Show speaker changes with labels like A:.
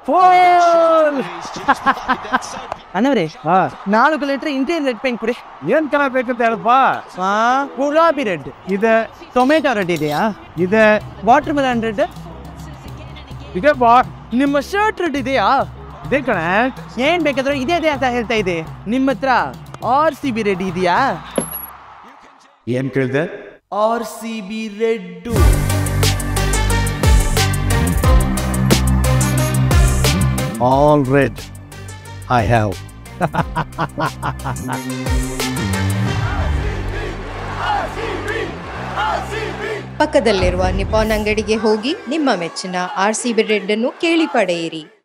A: pole
B: ಅನ್ನವ್ರೆ
A: ಹಾ
B: ನಾಲ್ಕು litre Indian red paint ಕೊಡಿ
A: ಏನ್ ಕಲರ್ ಬೇಕಂತ ಹೇಳಪ್ಪ
B: ಆ, ಗುಲಾಬಿ ರೆಡ್
A: ಇದೆ
B: ಟೊಮೆಟೊ ರೆಡ್ ಇದೆಯಾ
A: ಇದೆ
B: ವಾಟರ್ ಮೆಲನ್ ರೆಡ್
A: ಇದೆ ಬಾ
B: ನಿಮ್ಮ ಶರ್ಟ್ ರೆಡ್ ಇದೆಯಾ
A: ಇದೆ ಕಣೆ
B: ಏನ್ ಬೇಕಾದ್ರೂ ಇದೆ ಇದೆ ಅಂತ ಹೇಳ್ತಾ ಇದೆ ನಿಮ್ಮ ಹತ್ರ ಆರ್ ಸಿ ಬಿ ರೆಡ್ ಇದೆಯಾ
A: ಏನ್ ಕೇಳಿದೆ
B: R C B red
A: all red I have
C: ಪಕ್ಕದಲ್ಲಿರುವ ನಿಪಾನ್ ಅಂಗಡಿಗೆ ಹೋಗಿ ನಿಮ್ಮ ಮೆಚ್ಚಿನ ಆರ್ ಸಿ ಬಿ ರೆಡ್ ಅನ್ನು ಕೇಳಿ ಪಡೆಯಿರಿ